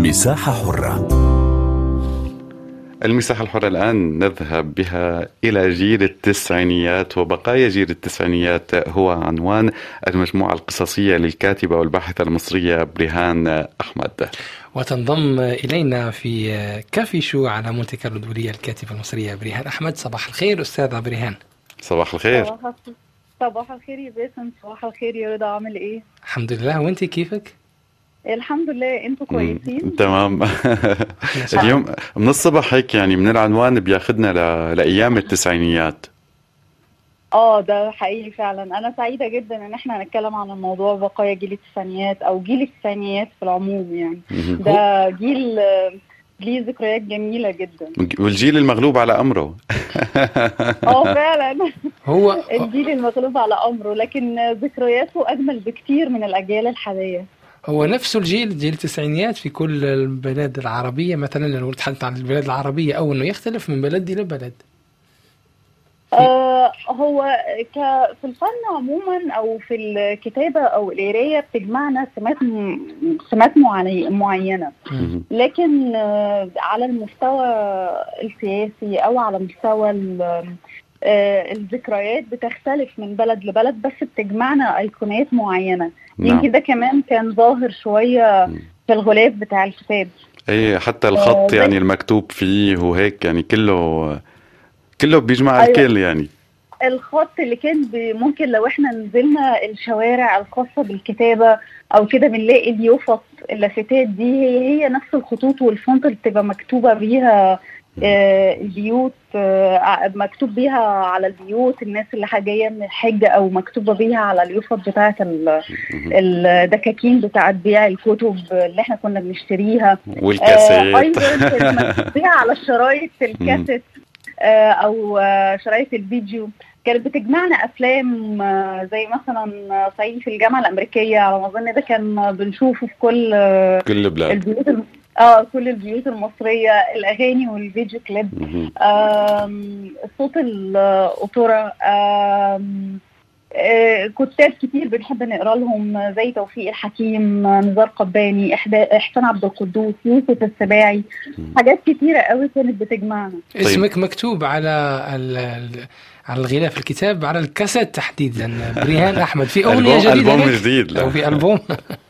مساحة حرة المساحة الحرة الآن نذهب بها إلى جيل التسعينيات وبقايا جيل التسعينيات هو عنوان المجموعة القصصية للكاتبة والباحثة المصرية بريهان أحمد وتنضم إلينا في كافي شو على مونتي كارلو الدولية الكاتبة المصرية بريهان أحمد صباح الخير أستاذة بريهان صباح الخير صباح الخير يا باسم صباح الخير يا رضا عامل ايه الحمد لله وانت كيفك الحمد لله انتوا كويسين تمام اليوم من الصبح هيك يعني من العنوان بياخذنا ل... لايام التسعينيات اه ده حقيقي فعلا انا سعيده جدا ان احنا هنتكلم عن الموضوع بقايا جيل التسعينيات او جيل التسعينيات في العموم يعني ده جيل ليه ذكريات جميلة جدا والجيل المغلوب على أمره اه فعلا هو الجيل المغلوب على أمره لكن ذكرياته أجمل بكتير من الأجيال الحالية هو نفس الجيل جيل التسعينيات في كل البلاد العربية مثلا لو نتحدث عن البلاد العربية أو أنه يختلف من بلد إلى بلد آه هو ك في الفن عموما او في الكتابه او القرايه بتجمعنا سمات سمات معينه لكن آه على المستوى السياسي او على مستوى آه الذكريات بتختلف من بلد لبلد بس بتجمعنا ايقونات معينه يمكن ده كمان كان ظاهر شويه في الغلاف بتاع الكتاب ايه حتى الخط يعني المكتوب فيه وهيك يعني كله كله بيجمع أيوة. الكل يعني الخط اللي كان ممكن لو احنا نزلنا الشوارع الخاصة بالكتابة او كده بنلاقي اليوفط اللافتات دي هي هي نفس الخطوط والفونت اللي بتبقى مكتوبة بيها آه البيوت آه مكتوب بيها على البيوت الناس اللي جايه من الحج او مكتوبه بيها على اليوفط بتاعه الدكاكين بتاعه بيع الكتب اللي احنا كنا بنشتريها والكاسيت آه ايضا مكتوب بيها على الشرايط الكاسيت او شرايط الفيديو كانت بتجمعنا افلام زي مثلا صعيدي في الجامعه الامريكيه على ما اظن ده كان بنشوفه في كل كل البلاد البيوت الم... اه كل البيوت المصريه الاغاني والفيديو كليب صوت الاوبرا كتاب كتير بنحب نقرا لهم زي توفيق الحكيم نزار قباني احسان عبد القدوس يوسف السباعي حاجات كتيره قوي كانت بتجمعنا طيب. اسمك مكتوب على على الغلاف الكتاب على الكاسيت تحديدا بريهان احمد في اغنيه جديده البوم جديد او في البوم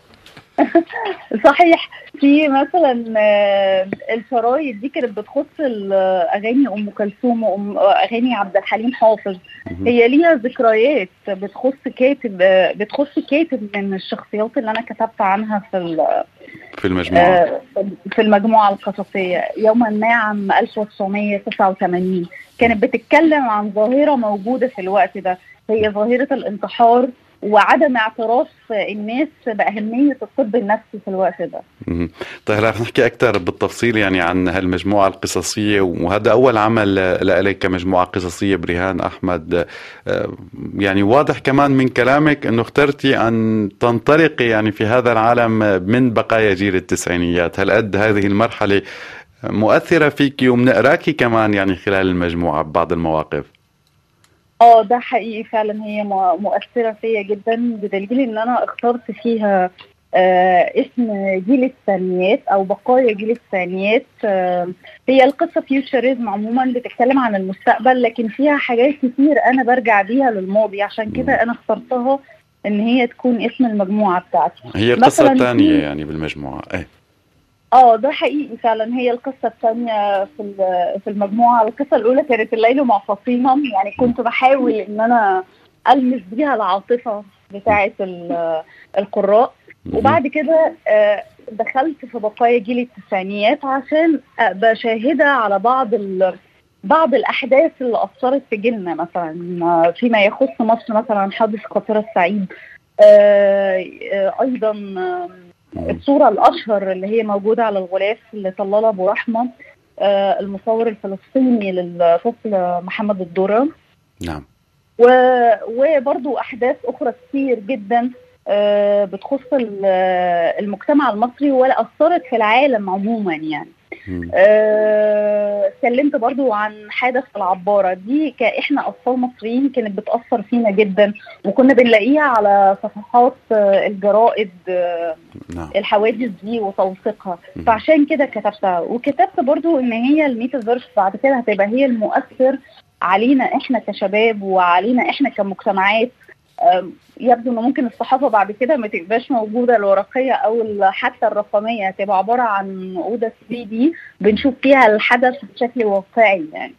صحيح في مثلا الشرايط دي كانت بتخص اغاني ام كلثوم واغاني عبد الحليم حافظ هي ليها ذكريات بتخص كاتب بتخص كاتب من الشخصيات اللي انا كتبت عنها في في المجموعه في المجموعه القصصيه يوما ما عام 1989 كانت بتتكلم عن ظاهره موجوده في الوقت ده هي ظاهره الانتحار وعدم اعتراف الناس باهميه الطب النفسي في الوقت ده. طيب رح نحكي اكثر بالتفصيل يعني عن هالمجموعه القصصيه وهذا اول عمل لك كمجموعه قصصيه بريهان احمد يعني واضح كمان من كلامك انه اخترتي ان تنطلقي يعني في هذا العالم من بقايا جيل التسعينيات، هل قد هذه المرحله مؤثره فيكي وبنقراكي كمان يعني خلال المجموعه ببعض المواقف؟ اه ده حقيقي فعلا هي مؤثرة فيا جدا بدليل ان انا اخترت فيها آه اسم جيل الثانيات او بقايا جيل الثانيات آه هي القصة فيوتشرزم عموما بتتكلم عن المستقبل لكن فيها حاجات كتير انا برجع بيها للماضي عشان كده انا اخترتها ان هي تكون اسم المجموعة بتاعتي هي القصة الثانية يعني بالمجموعة ايه اه ده حقيقي فعلا هي القصة الثانية في في المجموعة القصة الأولى كانت الليل مع فاطمة يعني كنت بحاول إن أنا ألمس بيها العاطفة بتاعة القراء وبعد كده دخلت في بقايا جيل التسعينيات عشان أبقى شاهدة على بعض بعض الأحداث اللي أثرت في جيلنا مثلا فيما يخص مصر مثلا حادث قطيرة السعيد أيضا الصورة الأشهر اللي هي موجودة على الغلاف اللي طلالة أبو رحمة آه المصور الفلسطيني للطفل محمد الدرة نعم و... وبرضو أحداث أخرى كتير جدا آه بتخص المجتمع المصري ولا أثرت في العالم عموما يعني مم. آه، اتكلمت برضو عن حادث العبارة دي كإحنا أطفال مصريين كانت بتأثر فينا جدا وكنا بنلاقيها على صفحات آه، الجرائد آه، نعم الحوادث دي وتوثيقها مم. فعشان كده كتبتها وكتبت برضو ان هي الميتافيرس بعد كده هتبقى هي المؤثر علينا احنا كشباب وعلينا احنا كمجتمعات أم، يبدو ان ممكن الصحافه بعد كده ما تبقاش موجوده الورقيه او ال- حتى الرقميه تبقى عباره عن اوضه 3 دي بنشوف فيها الحدث بشكل واقعي يعني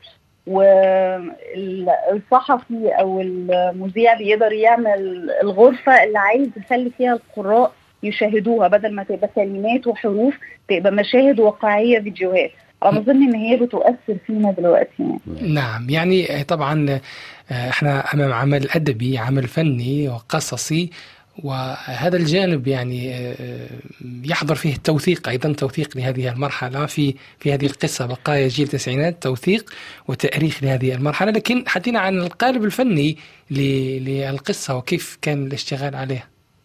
والصحفي او المذيع بيقدر يعمل الغرفه اللي عايز يخلي فيها القراء يشاهدوها بدل ما تبقى كلمات وحروف تبقى مشاهد واقعيه فيديوهات انا اظن ان هي بتؤثر فينا دلوقتي يعني. نعم يعني طبعا آه، احنا امام عمل ادبي عمل فني وقصصي وهذا الجانب يعني آه، يحضر فيه التوثيق ايضا توثيق لهذه المرحله في في هذه القصه بقايا جيل التسعينات توثيق وتاريخ لهذه المرحله لكن حدينا عن القالب الفني ل- للقصه وكيف كان الاشتغال عليها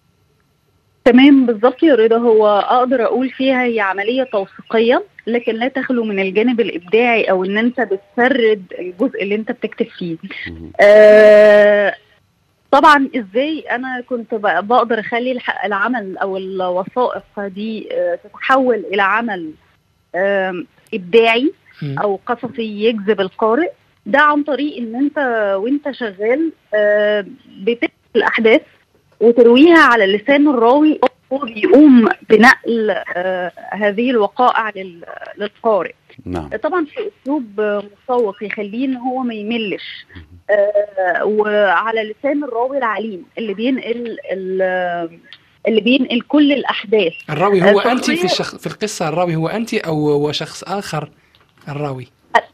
تمام بالظبط يا رضا هو اقدر اقول فيها هي عمليه توثيقيه لكن لا تخلو من الجانب الابداعي او ان انت بتسرد الجزء اللي انت بتكتب فيه مم. آه طبعا ازاي انا كنت ب- بقدر اخلي الح- العمل او الوثائق دي آه، تتحول الى عمل آم، ابداعي مم. او قصصي يجذب القارئ ده عن طريق ان انت وانت شغال آه، بتكتب الاحداث وترويها على لسان الراوي هو بيقوم بنقل آه، هذه الوقائع لل- للقارئ نعم طبعا في اسلوب آه، مشوق يخليه ان هو ما يملش آه، وعلى لسان الراوي العليم اللي بينقل ال- اللي بينقل كل الاحداث الراوي هو الشخصية- انت في الشخص في القصه الراوي هو انت او هو شخص اخر الراوي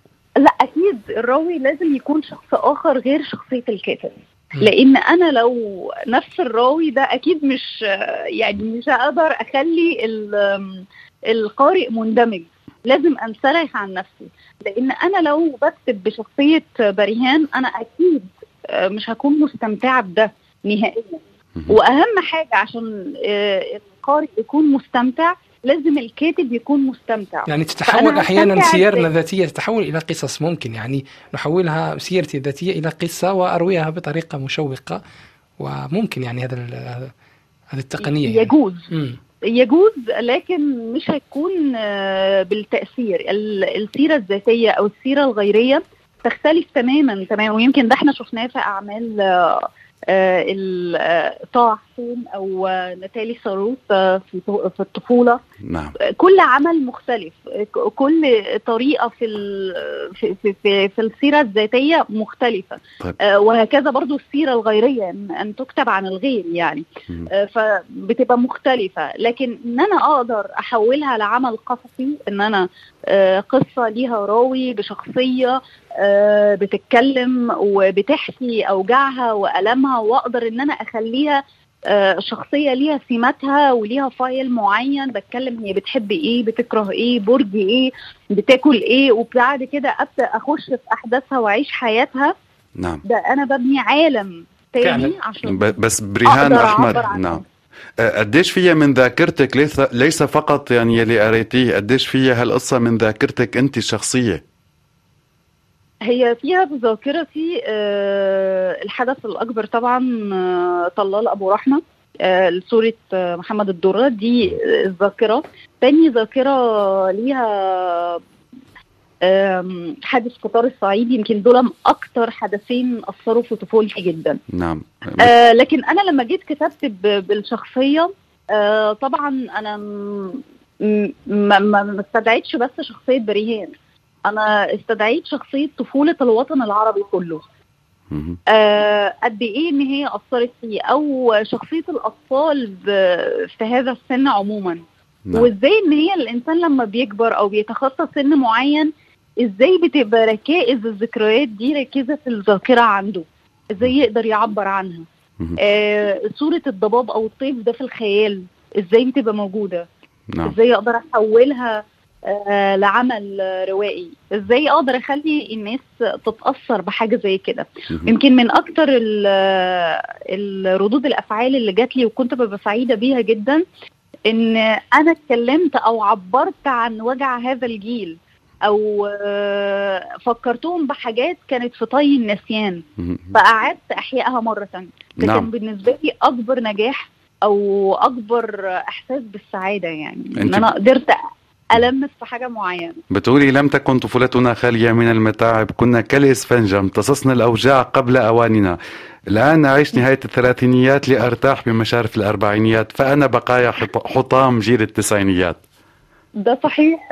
لا اكيد الراوي لازم يكون شخص اخر غير شخصيه الكاتب مم. لان انا لو نفس الراوي ده اكيد مش يعني مش هقدر اخلي ال- القارئ مندمج لازم انسرح عن نفسي لان انا لو بكتب بشخصيه بريهان انا اكيد مش هكون مستمتعه بده نهائيا مم. واهم حاجه عشان آه، القارئ يكون مستمتع لازم الكاتب يكون مستمتع يعني تتحول فأنا احيانا هستمتع سيرنا إزاي؟ الذاتيه تتحول الى قصص ممكن يعني نحولها سيرتي الذاتيه الى قصه وارويها بطريقه مشوقه وممكن يعني هذا ال- هذه التقنيه يعني. يجوز مم. يجوز لكن مش هيكون آه، بالتأثير ال- السيرة الذاتية أو السيرة الغيرية تختلف تماما تماما ويمكن ده احنا شفناه في أعمال آه، آه، ال- آه، طه حسين أو آه، نتالي صاروخ آه، في طو- في الطفولة نعم كل عمل مختلف ك- كل طريقة في ال- في في, في, في السيرة الذاتية مختلفة طيب. آه، وهكذا برضو السيرة الغيرية أن أن تكتب عن الغير يعني مم. آه، فبتبقى مختلفة لكن ان انا اقدر احولها لعمل قصصي ان انا آه، قصة ليها راوي بشخصية آه، بتتكلم وبتحكي اوجاعها والامها واقدر ان انا اخليها آه، شخصية ليها سماتها وليها فايل معين بتكلم هي بتحب ايه بتكره ايه برج ايه بتاكل ايه وبعد كده ابدا اخش في احداثها واعيش حياتها نام ده انا ببني عالم تاني فعلا. عشان ب- بس برهان أقدر احمد أعبر عن نعم آه، قديش فيها من ذاكرتك ليس ليس فقط يعني يلي قريتيه قديش فيها هالقصه من ذاكرتك انت الشخصيه هي فيها في ذاكرتي آه، الحدث الأكبر طبعا آه، طلال أبو رحمة آه، لصورة آه، محمد الدرة دي آه، الذاكرة تاني ذاكرة ليها آم، حادث قطار الصعيد يمكن دول من أكتر حدثين أثروا في طفولتي جدا نعم آه لكن انا لما جيت كتبت ب- بالشخصيه آه طبعا انا م- م- ما ما ما استدعيتش بس شخصيه بريهان انا استدعيت شخصيه طفوله الوطن العربي كله مهم. آه قد ايه ان هي اثرت فيه او شخصيه الاطفال ب- في هذا السن عموما نعم وازاي ان هي الانسان لما بيكبر او بيتخطى سن معين ازاي بتبقى ركائز الذكريات دي ركيزه في الذاكره عنده ازاي يقدر يعبر عنها مهم. آه صوره الضباب او الطيف ده في الخيال ازاي بتبقى موجوده نعم ازاي اقدر احولها آه لعمل آه، روائي ازاي اقدر اخلي الناس تتاثر بحاجه زي كده مهم. يمكن من اكتر ال- الردود الافعال اللي جات لي وكنت ببقى سعيده بيها جدا ان انا اتكلمت او عبرت عن وجع هذا الجيل او آه، فكرتهم بحاجات كانت في طي النسيان فقعدت احيائها مره ثانيه ده نعم. كان بالنسبه لي اكبر نجاح او اكبر احساس بالسعاده يعني ان أنت- انا قدرت المس في حاجه معينه بتقولي لم تكن طفولتنا خالية من المتاعب كنا كالإسفنجة امتصصنا الأوجاع قبل أواننا الآن أعيش نهاية الثلاثينيات لأرتاح بمشارف الأربعينيات فأنا بقايا حط- حطام جيل التسعينيات ده صحيح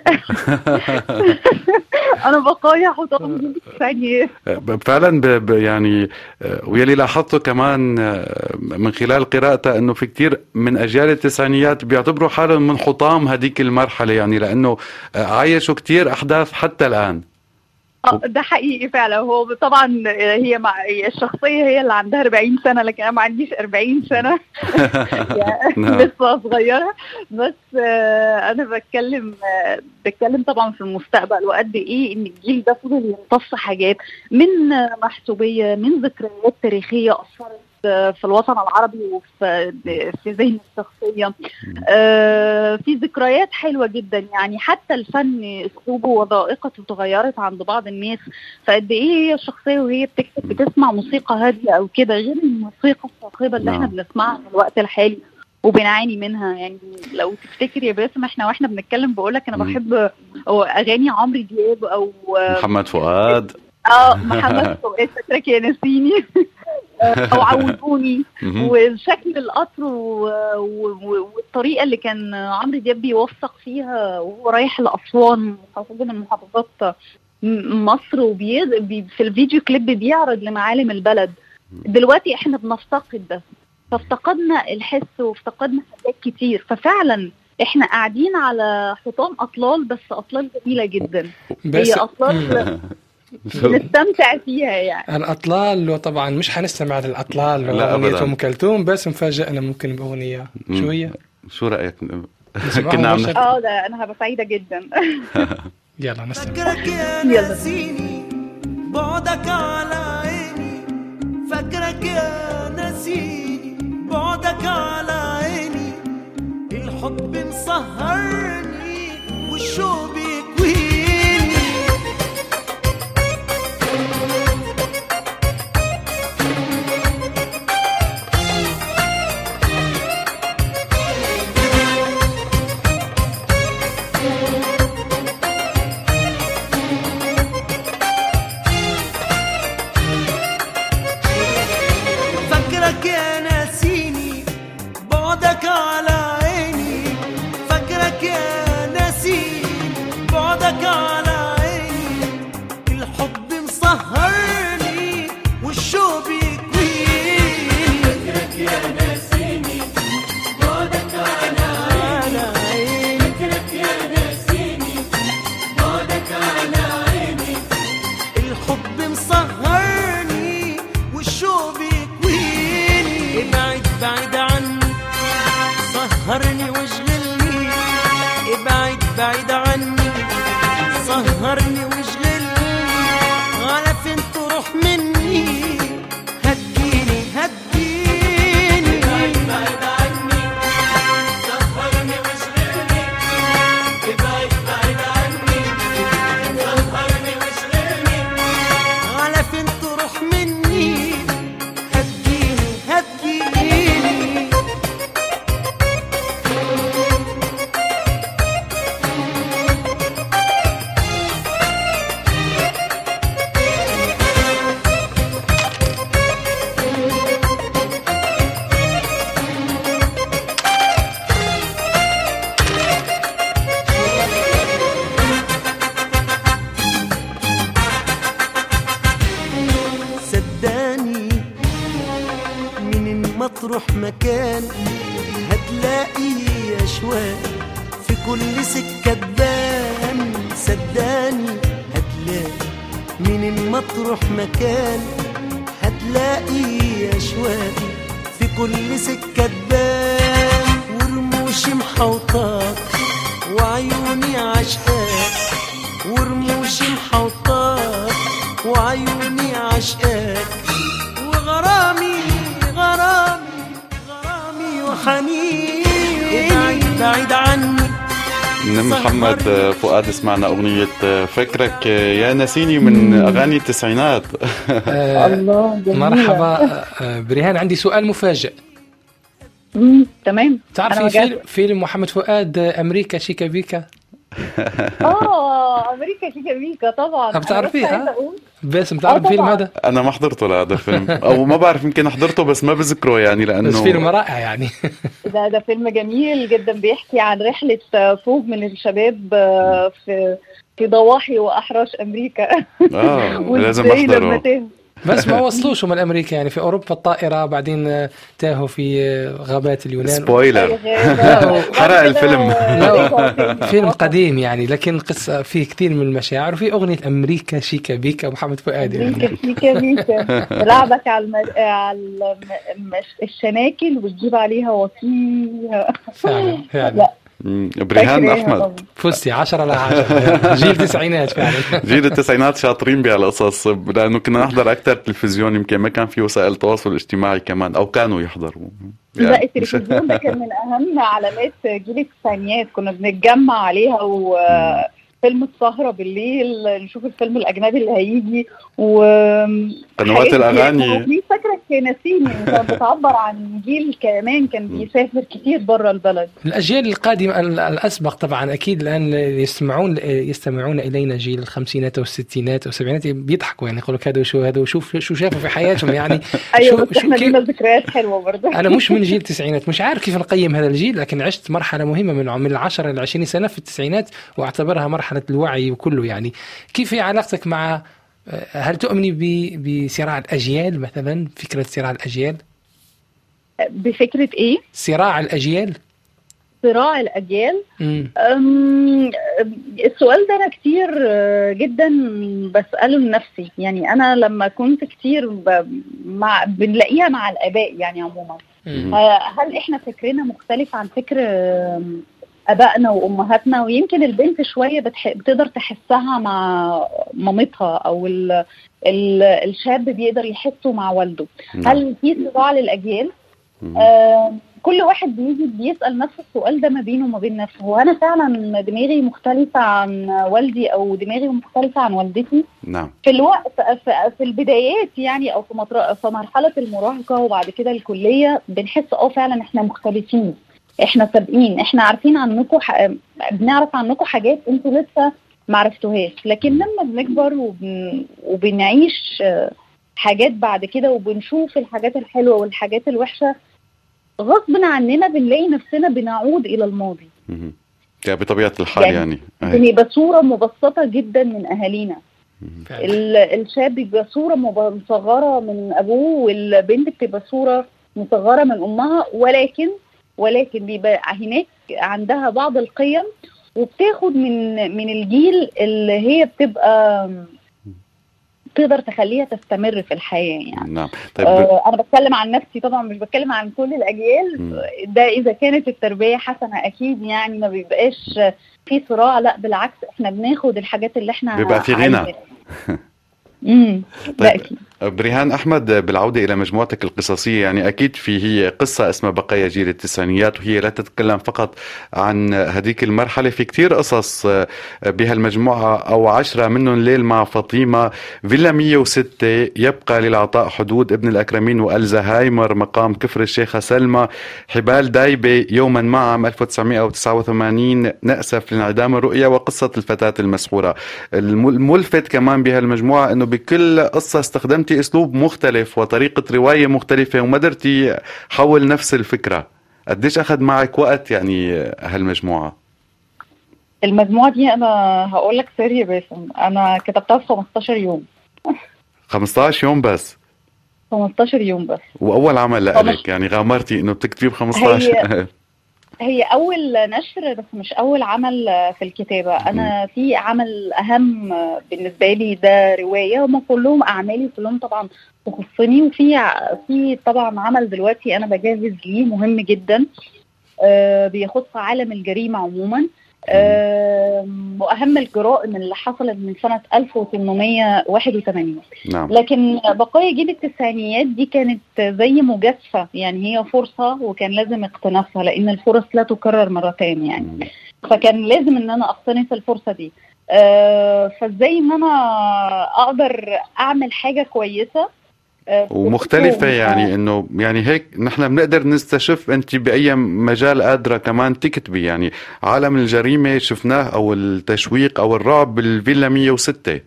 انا بقايا حطام جيل التسعينيات فعلا ب ب يعني آه، ويلي لاحظته كمان آه، من خلال قراءته انه في كتير من اجيال التسعينيات بيعتبروا حالهم من حطام هذيك المرحله يعني لانه آه، عايشوا كتير احداث حتى الان اه ده حقيقي فعلا هو طبعا هي مع الشخصيه هي اللي عندها 40 سنه لكن انا ما عنديش 40 سنه يعني نعم. لسه صغيره بس آه، انا بتكلم آه، بتكلم طبعا في المستقبل وقد ايه ان الجيل ده فضل يمتص حاجات من آه، محسوبيه من ذكريات تاريخيه اثرت آه، في الوطن العربي وفي في ذهن الشخصيه آه، في ذكريات حلوه جدا يعني حتى الفن اسلوبه وذائقته تغيرت عند بعض الناس فقد ايه هي الشخصيه وهي بتكتب بتسمع موسيقى هاديه او كده غير الموسيقى الصاخبه اللي احنا نعم. بنسمعها في الوقت الحالي وبنعاني منها يعني لو تفتكر يا باسم احنا واحنا بنتكلم بقول لك انا مم. بحب أو اغاني عمرو دياب او محمد فؤاد اه محمد فؤاد فاكرك يا نسيني او عودوني مهم. وشكل القطر و... و... والطريقه اللي كان عمرو دياب بيوثق فيها وهو رايح لاسوان محافظه من محافظات م- مصر وبي... بي... في الفيديو كليب بيعرض لمعالم البلد دلوقتي احنا بنفتقد ده فافتقدنا الحس وافتقدنا حاجات كتير ففعلا احنا قاعدين على حطام اطلال بس اطلال جميله جدا بس هي اطلال شو- بنستمتع فيها يعني الأطلال وطبعا مش حنستمع للأطلال لا وأغنية أبداً. أم كلثوم بس مفاجئنا ممكن بأغنية مم. شوية شو رايك نسمعها كنا عم مباشرة؟ اه ده انا هبقى سعيده جدا يلا نستمع فاكرك يا يلا. ناسيني بعدك على عيني فاكرك يا ناسيني بعدك على عيني الحب مسهرني والشوق بيكويني فاكرك يا ناسيني بعدك على عيني فاكرك يا ناسيني بعدك على عيني الحب مسهرني والشوق بيكويني فاكرك يا ناسيني بعدك على عيني فاكرك يا ناسيني بعدك على عيني الحب مسهرني والشوق بيكويني ابعد بعيد عني سهرني واشغلني ابعد بعيد عني سهرني واشغلني على فين تروح مني هديني هديني ابعد بعيد عني سهرني واشغلني ابعد بعيد عني سهرني واشغلني على فين تروح مني هديني هديني صدقني من ما تروح مكان هتلاقي اشواق في كل سكة تبان صدقني هتلاقي من ما تروح مكان هتلاقي اشواق في كل سكة تبان ورموشي محوطاك وعيوني عشقاك ورموشي محوطاك وعيوني عشقاك وغرامي غرامي غرامي وحنين ابعد بعيد عني من محمد فؤاد سمعنا أغنية فكرك يا نسيني من أغاني التسعينات آه، الله جميلة. مرحبا آه، بريهان عندي سؤال مفاجئ مم. تمام أنا تعرفي وجهت. فيلم, فيلم محمد فؤاد آه، أمريكا شيكا بيكا اه امريكا شيكا بيكا طبعا طب تعرفيها؟ أنا بس عايزة أقول- باسم تعرف آه، الفيلم طبعاً. هذا أنا ما حضرته لهذا الفيلم أو ما بعرف يمكن حضرته بس ما بذكره يعني لأنه بس فيلم رائع يعني ده ده فيلم جميل جدا بيحكي عن رحلة فوج من الشباب آه، في في ضواحي وأحراش أمريكا آه لازم وإزاي لما أحضره تاه. بس ما وصلوش هم الامريكا يعني في اوروبا الطائره بعدين آه، تاهوا في آه، غابات اليونان سبويلر غابة. حرق الفيلم. لا، فيلم قديم يعني لكن قصه فيه كثير من المشاعر وفي اغنيه امريكا شيكا بيكا محمد فؤاد يعني أمريكا شيكا بيكا لعبك على الم... على الم... الشناكل وتجيب عليها وصيها فعلا فعلا لا. مم. بريهان فاكرة إيه أحمد طبعاً. فزتي 10 على 10 جيل تسعينات فعلا جيل التسعينات شاطرين بهالقصص لانه كنا نحضر اكثر تلفزيون يمكن ما كان في وسائل تواصل اجتماعي كمان او كانوا يحضروا لا يعني التلفزيون ده كان من اهم علامات جيل التسعينات كنا بنتجمع عليها وفيلم السهرة بالليل نشوف الفيلم الأجنبي اللي هيجي و قنوات حاجات الأغاني. كتير. في فاكرة نسيني كانت بتعبر عن جيل كمان كان بيسافر كتير بره البلد الاجيال القادمه ال- الاسبق طبعا اكيد الان يسمعون يستمعون الينا جيل الخمسينات والستينات والسبعينات بيضحكوا يعني يقولوا لك هذا وشو هذا وشوف شو شافوا في حياتهم يعني ايوه شو- بس شو احنا كيف- لينا ذكريات حلوة برضه انا مش من جيل التسعينات مش عارف كيف نقيم هذا الجيل لكن عشت مرحله مهمه من من العشرة الى 20 سنه في التسعينات واعتبرها مرحله الوعي وكله يعني كيف هي علاقتك مع هل تؤمني ب- بصراع الاجيال مثلا فكره صراع الاجيال بفكرة ايه؟ صراع الاجيال صراع الأجيال امم أم، السؤال ده انا كتير آه، جدا بساله لنفسي يعني انا لما كنت كتير ب... مع بنلاقيها مع الاباء يعني عموما أمم. آه، هل احنا فكرنا مختلف عن فكر آم، ابائنا وامهاتنا ويمكن البنت شويه بتح... بتقدر تحسها مع مامتها او ال... ال... الشاب بيقدر يحسه مع والده نعم. هل في صراع للاجيال مم. آه، كل واحد بيجي بيسأل نفس السؤال ده ما بينه وما بين نفسه هو أنا فعلا دماغي مختلفة عن والدي أو دماغي مختلفة عن والدتي نعم في الوقت في, في البدايات يعني أو في, مطر... في مرحلة المراهقة وبعد كده الكلية بنحس اه فعلا احنا مختلفين احنا سابقين احنا عارفين عنكم ح... بنعرف عنكم حاجات انتوا لسه ما عرفتوهاش لكن لما بنكبر وبن... وبنعيش آه، حاجات بعد كده وبنشوف الحاجات الحلوة والحاجات الوحشة غصب عننا بنلاقي نفسنا بنعود الى الماضي مم. يعني بطبيعة الحال يعني يعني أي. بنبقى صوره مبسطه جدا من اهالينا مم. فعلا. ال- الشاب بيبقى صوره مب- مصغره من ابوه والبنت بتبقى صوره مصغره من امها ولكن ولكن بيبقى هناك عندها بعض القيم وبتاخد من من الجيل اللي هي بتبقى تقدر تخليها تستمر في الحياه يعني نعم طيب آه انا بتكلم عن نفسي طبعا مش بتكلم عن كل الاجيال مم. ده اذا كانت التربيه حسنه اكيد يعني ما بيبقاش في صراع لا بالعكس احنا بناخد الحاجات اللي احنا بيبقى في غنى. عايزينها. امم ده طيب اكيد بريهان احمد بالعوده الى مجموعتك القصصيه يعني اكيد في هي قصه اسمها بقايا جيل التسعينيات وهي لا تتكلم فقط عن هذيك المرحله في كتير قصص بهالمجموعه او عشرة منهم ليل مع فاطمه فيلا 106 يبقى للعطاء حدود ابن الاكرمين والزهايمر مقام كفر الشيخه سلمى حبال دايبه يوما ما عام 1989 ناسف لانعدام الرؤيه وقصه الفتاه المسحوره الم- الملفت كمان بهالمجموعه انه بكل قصه استخدمتي اسلوب مختلف وطريقه روايه مختلفه وما قدرتي حول نفس الفكره قديش اخذ معك وقت يعني هالمجموعه المجموعه دي انا هقول لك سر يا باسم انا كتبتها في 15 يوم 15 يوم بس 15 يوم بس واول عمل خمس- لك يعني غامرتي انه بتكتبي ب 15 هي اول نشر بس مش اول عمل في الكتابه انا في عمل اهم بالنسبه لي ده روايه هم كلهم اعمالي كلهم طبعا تخصني وفي ع- في طبعا عمل دلوقتي انا بجهز ليه مهم جدا آه، بيخص عالم الجريمه عموما آم، واهم الجرائم اللي حصلت من سنه 1881 نعم لكن بقايا جيل التسعينيات دي كانت زي مجازفه يعني هي فرصه وكان لازم اقتناصها لان الفرص لا تكرر مرتين يعني مم. فكان لازم ان انا اقتنص الفرصه دي آه، فازاي ان انا اقدر اعمل حاجه كويسه آه، ومختلفة و- يعني انه يعني هيك نحن بنقدر نستشف انت باي مجال قادرة كمان تكتبي يعني عالم الجريمة شفناه او التشويق او الرعب بالفيلا 106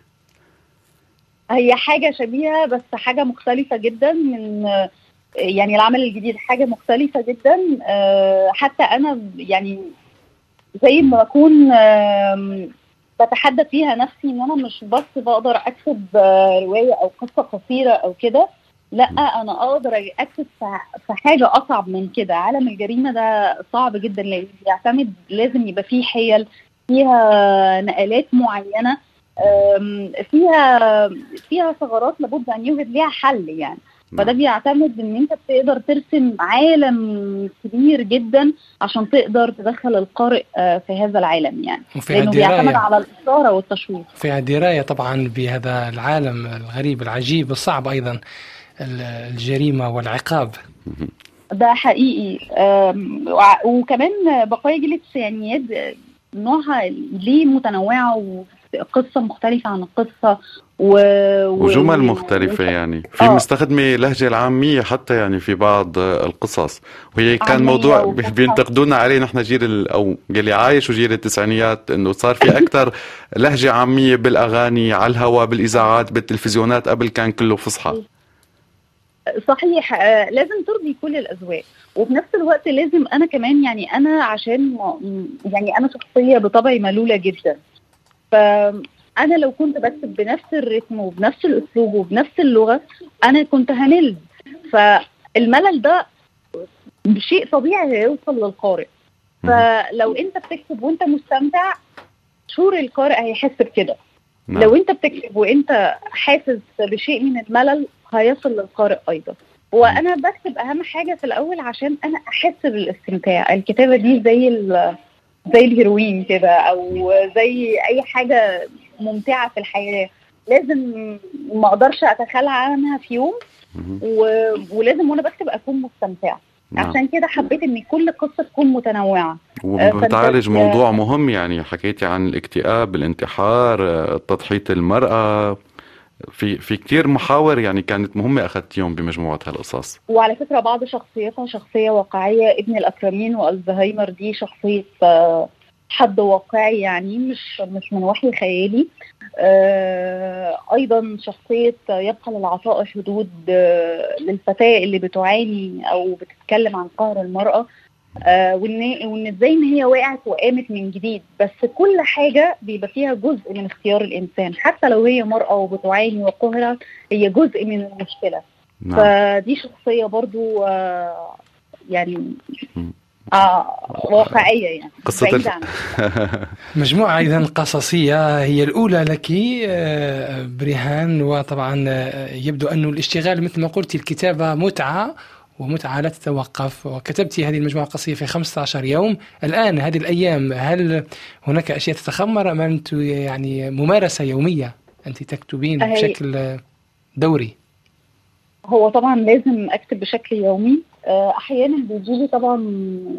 هي حاجه شبيهه بس حاجه مختلفه جدا من آه، يعني العمل الجديد حاجه مختلفه جدا آه، حتى انا يعني زي ما بكون آم، بتحدى فيها نفسي ان انا مش بس بقدر اكتب آه، روايه او قصه قصيره او كده لا انا اقدر اكتب في- في حاجه اصعب من كده عالم الجريمه ده صعب جدا لان بيعتمد لازم يبقى فيه حيل فيها نقلات معينه آم، فيها فيها ثغرات لابد ان يوجد ليها حل يعني فده بيعتمد ان انت بتقدر ترسم عالم كبير جدا عشان تقدر تدخل القارئ آه، في هذا العالم يعني وفيها لانه بيعتمد درايه على الاثاره والتشويق فيها درايه طبعا بهذا العالم الغريب العجيب الصعب ايضا ال- الجريمه والعقاب ده حقيقي آم، وع- وكمان بقايا جيل التسعينيات آه، نوعها ليه متنوعه وقصه مختلفه عن القصه و... و- وجمل و- مختلفة يعني في آه. مستخدمة لهجة العامية حتى يعني في بعض القصص وهي كان عامية موضوع وفصحى. بينتقدونا عليه نحن جيل ال- او اللي عايش وجيل التسعينيات انه صار في اكثر لهجة عامية بالاغاني على الهواء بالاذاعات بالتلفزيونات قبل كان كله فصحى صحيح آه، لازم ترضي كل الاذواق وفي نفس الوقت لازم انا كمان يعني انا عشان م- يعني انا شخصيه بطبعي ملوله جدا فانا لو كنت بكتب بنفس الريتم وبنفس الاسلوب وبنفس اللغه انا كنت همل فالملل ده شيء طبيعي هيوصل للقارئ فلو انت بتكتب وانت مستمتع شور القارئ هيحس بكده نعم. لو انت بتكتب وانت حاسس بشيء من الملل هيصل للقارئ ايضا وانا بكتب اهم حاجه في الاول عشان انا احس بالاستمتاع الكتابه دي زي ال- زي الهيروين كده او زي اي حاجه ممتعه في الحياه لازم ما اقدرش اتخلى عنها في يوم مهم. و... ولازم وانا بكتب اكون مستمتعه نعم. عشان كده حبيت ان كل قصه تكون متنوعه وبتعالج فأنت- موضوع مهم يعني حكيتي عن الاكتئاب الانتحار آه، تضحية المرأة في في كثير محاور يعني كانت مهمة أخذتيهم بمجموعة هالقصص وعلى فكرة بعض شخصياتها شخصية واقعية ابن الأكرمين والزهايمر دي شخصية آه، حد واقعي يعني مش مش من وحي خيالي آه، أيضا شخصية يبقى للعطاء حدود آه، للفتاة اللي بتعاني أو بتتكلم عن قهر المرأة آه، وان وان ازاي ان هي وقعت وقامت من جديد بس كل حاجه بيبقى فيها جزء من اختيار الانسان حتى لو هي مراه وبتعاني وقهرت هي جزء من المشكله نعم فدي شخصية برضو آه، يعني مم. آه واقعية يعني قصة ال- بعيدة عن مجموعة إذا قصصية هي الأولى لك آه، برهان وطبعا آه، يبدو أن الاشتغال مثل ما قلت الكتابة متعة ومتعة لا تتوقف وكتبت هذه المجموعة القصصية في 15 يوم الآن هذه الأيام هل هناك أشياء تتخمر أم أنت يعني ممارسة يومية أنت تكتبين هي- بشكل آه، دوري هو طبعا لازم أكتب بشكل يومي آه، أحيانا بيجيلي طبعا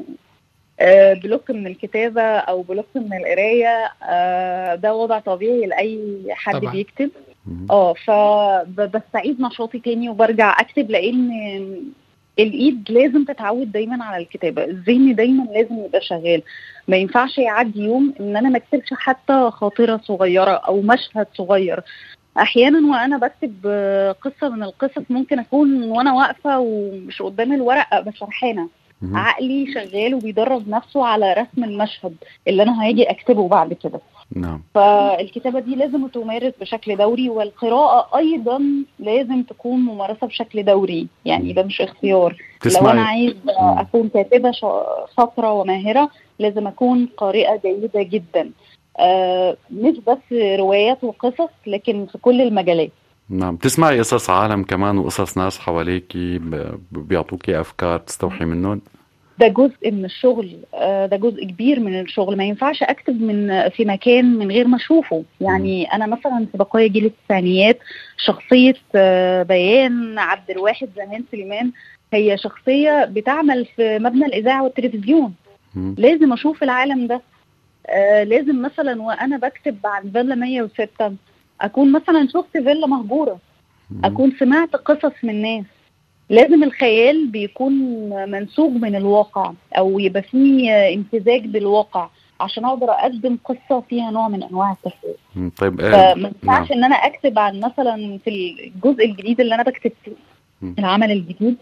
آه، بلوك من الكتابة أو بلوك من القراية آه، ده وضع طبيعي لأي حد طبعاً. بيكتب مهم. اه فبستعيد نشاطي تاني وبرجع اكتب لان الايد لازم تتعود دايما على الكتابه الذهن دايما لازم يبقى شغال ما ينفعش يعدي يوم ان انا ما اكتبش حتى خاطره صغيره او مشهد صغير احيانا وانا بكتب آه، قصه من القصص ممكن اكون وانا واقفه ومش قدام الورق ابقى سرحانه مهم. عقلي شغال وبيدرب نفسه على رسم المشهد اللي انا هاجي اكتبه بعد كده نعم فالكتابة دي لازم تمارس بشكل دوري والقراءة أيضا لازم تكون ممارسة بشكل دوري يعني ده مش اختيار لو أنا تسمعي عايز مم. أكون كاتبة شا- شاطرة وماهرة لازم أكون قارئة جيدة جدا آه مش بس روايات وقصص لكن في كل المجالات نعم تسمعي قصص عالم كمان وقصص ناس حواليكي ب- بيعطوكي أفكار تستوحي منهم ده جزء من الشغل آه، ده جزء كبير من الشغل ما ينفعش اكتب من في مكان من غير ما اشوفه يعني انا مثلا في بقايا جيل التسعينيات شخصيه آه، بيان عبد الواحد زمان سليمان هي شخصيه بتعمل في مبنى الاذاعه والتلفزيون مم. لازم اشوف العالم ده آه لازم مثلا وانا بكتب عن فيلا 106 اكون مثلا شفت فيلا مهجوره اكون سمعت قصص من ناس لازم الخيال بيكون منسوج من الواقع او يبقى فيه امتزاج بالواقع عشان اقدر اقدم قصه فيها نوع من انواع التشويق مم. طيب آه، فما ينفعش ان انا اكتب عن مثلا في الجزء الجديد اللي انا بكتب فيه مم. العمل الجديد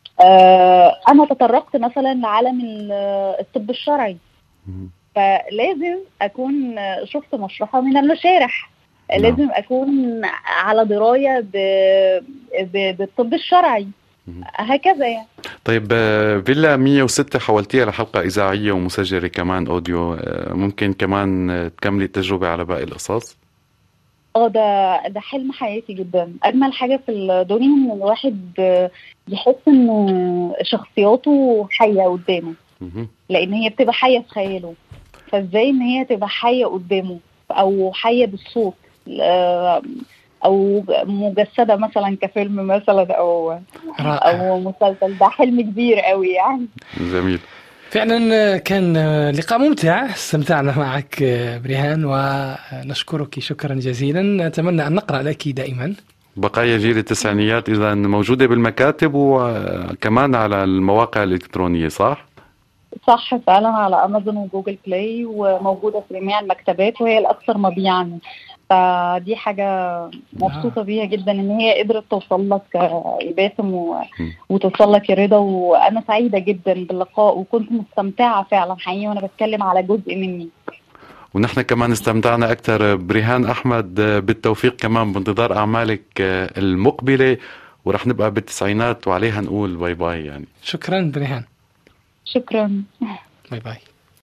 آه انا تطرقت مثلا لعالم ال- الطب الشرعي مم. فلازم اكون شفت مشرحه من المشارح نعم. لازم اكون على درايه ب... ب... بالطب الشرعي مم. هكذا يعني طيب آه، فيلا 106 حولتيها لحلقة إذاعية ومسجلة كمان أوديو آه، ممكن كمان آه، تكملي التجربة على باقي القصص؟ اه ده ده حلم حياتي جدا اجمل حاجه في الدنيا ان الواحد يحس ان شخصياته حيه قدامه مهم. لان هي بتبقى حيه في خياله فازاي ان هي تبقى حيه قدامه او حيه بالصوت آه، او مجسده مثلا كفيلم مثلا او رائع او مسلسل ده حلم كبير قوي يعني جميل فعلا كان لقاء ممتع استمتعنا معك بريهان ونشكرك شكرا جزيلا نتمنى أن نقرأ لك دائما بقايا جيل التسعينيات إذا موجودة بالمكاتب وكمان على المواقع الإلكترونية صح؟ صح فعلا على امازون وجوجل بلاي وموجوده في جميع المكتبات وهي الاكثر مبيعا فدي حاجه مبسوطه بيها جدا ان هي قدرت توصل لك يا باسم و... وتوصل لك يا رضا وانا سعيده جدا باللقاء وكنت مستمتعه فعلا حقيقي وانا بتكلم على جزء مني ونحن كمان استمتعنا أكثر بريهان أحمد بالتوفيق كمان بانتظار أعمالك المقبلة ورح نبقى بالتسعينات وعليها نقول باي باي يعني شكرا بريهان شكرا باي باي